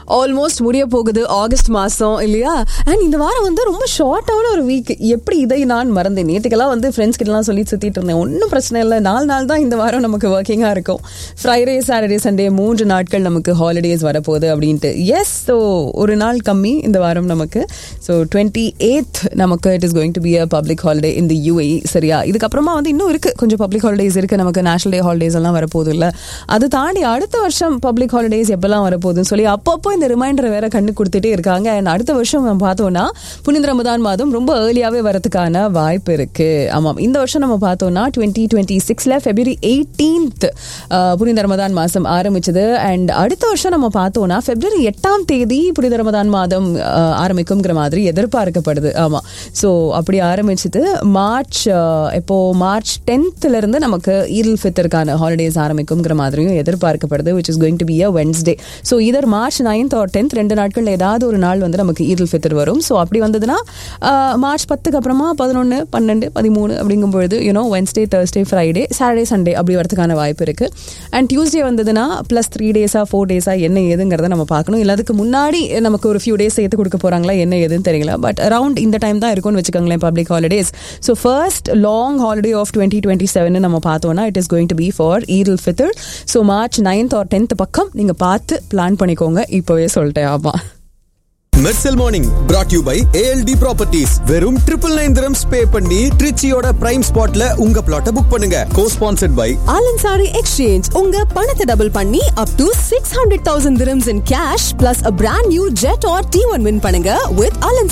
almost முடிய போகுது August மாசம் இல்லையா அண்ட் இந்த வாரம் வந்து ரொம்ப ஷார்ட்டான ஒரு வீக் எப்படி இதை நான் மறந்தேன் நேற்றுக்கெல்லாம் வந்து ஃப்ரெண்ட்ஸ் கிட்டலாம் சொல்லி சுத்திட்டு இருந்தேன் ஒன்றும் பிரச்சனை இல்லை நாலு நாள் தான் இந்த வாரம் நமக்கு ஒர்க்கிங்காக இருக்கும் ஃப்ரைடே சாட்டர்டே சண்டே மூன்று நாட்கள் நமக்கு ஹாலிடேஸ் வரப்போகுது அப்படின்ட்டு எஸ் ஸோ ஒரு நாள் கம்மி இந்த வாரம் நமக்கு ஸோ டுவெண்ட்டி எய்த் நமக்கு it is going to be a public holiday இந்த யூஏ சரியா இதுக்கப்புறமா வந்து இன்னும் இருக்கு கொஞ்சம் பப்ளிக் ஹாலிடேஸ் இருக்கு நமக்கு நேஷனல் டே ஹாலிடேஸ் எல்லாம் வரப்போகுது இல்லை அது தாண்டி அடுத்த வருஷம் பப்ளிக் ஹாலிடேஸ் எப்பெல்லாம் வரப்போகுதுன்னு சொல்லி அப்பப்போ இந்த ரிமைண்டர் வேற கண்ணு கொடுத்துட்டே இருக்காங்க அண்ட் அடுத்த வருஷம் நம்ம பார்த்தோம்னா புனித ரமதான் மாதம் ரொம்ப ஏர்லியாவே வரதுக்கான வாய்ப்பு இருக்கு ஆமாம் இந்த வருஷம் நம்ம பார்த்தோம்னா டுவெண்ட்டி டுவெண்ட்டி சிக்ஸ்ல பிப்ரவரி எயிட்டீன்த் புனித ரமதான் மாதம் ஆரம்பிச்சது அண்ட் அடுத்த வருஷம் நம்ம பார்த்தோம்னா பிப்ரவரி எட்டாம் தேதி புனித ரமதான் மாதம் அஹ், ஆரம்பிக்குங்கிற மாதிரி எதிர்பார்க்கப்படுது ஆமா ஸோ அப்படி ஆரம்பிச்சது மார்ச் அஹ், எப்போ மார்ச் டென்த்ல இருந்து நமக்கு ஈல் ஃபித்தருக்கான ஹாலிடேஸ் ஆரம்பிக்குங்கிற மாதிரியும் எதிர்பார்க்கப்படுது which is going to be a Wednesday so either March ninth or tenth ரெண்டு நாட்கள் ஏதாவது ஒரு நாள் வந்து நமக்கு ஈல் ஃபித்தர் வரும் ஸோ அப்படி வந்ததுன்னா அஹ், மார்ச் பத்துக்கு அப்புறமா பதினொன்று பன்னெண்டு பதிமூணு அப்படிங்கும் பொழுது you know Wednesday Thursday Friday Saturday Sunday அப்படி வரதுக்கான வாய்ப்பு இருக்கு அண்ட் டியூஸ்டே வந்ததுன்னா ப்ளஸ் த்ரீ டேஸா ஃபோர் டேஸா என்ன ஏதுங்கிறத நம்ம பார்க்கணும் இல்லை அதுக்கு முன்னாடி நமக்கு ஒரு ஃபியூ டேஸ் சேர்த்து கொடுக்க போறாங்களா என்ன ஏதுன்னு தெரியல பட் அரௌண்ட் இந்த டைம் தான் இருக்கும்னு வச்சுக்கோங்களேன் public holidays so first long holiday of twenty twenty seven நம்ம பார்த்தோம்னா it is going to be for Eid al Fitr so March ninth or tenth பக்கம் நீங்க பார்த்து பிளான் பண்ணிக்கோங்க இப்போவே சொல்லிட்டேன் ஆமா Mersal morning brought you by ALT properties வெறும் ட்ரிபிள் நைன் திரம்ஸ் பே பண்ணி ட்ரிச்சியோட பிரைம் ஸ்பாட்ல உங்க பிளாட்டை புக் பண்ணுங்க co sponsored by Alansari exchange உங்க பணத்தை டபுள் பண்ணி up to six hundred thousand dirhams in cash plus a brand new Jetour T one win பண்ணுங்க வித் அலன்சாரி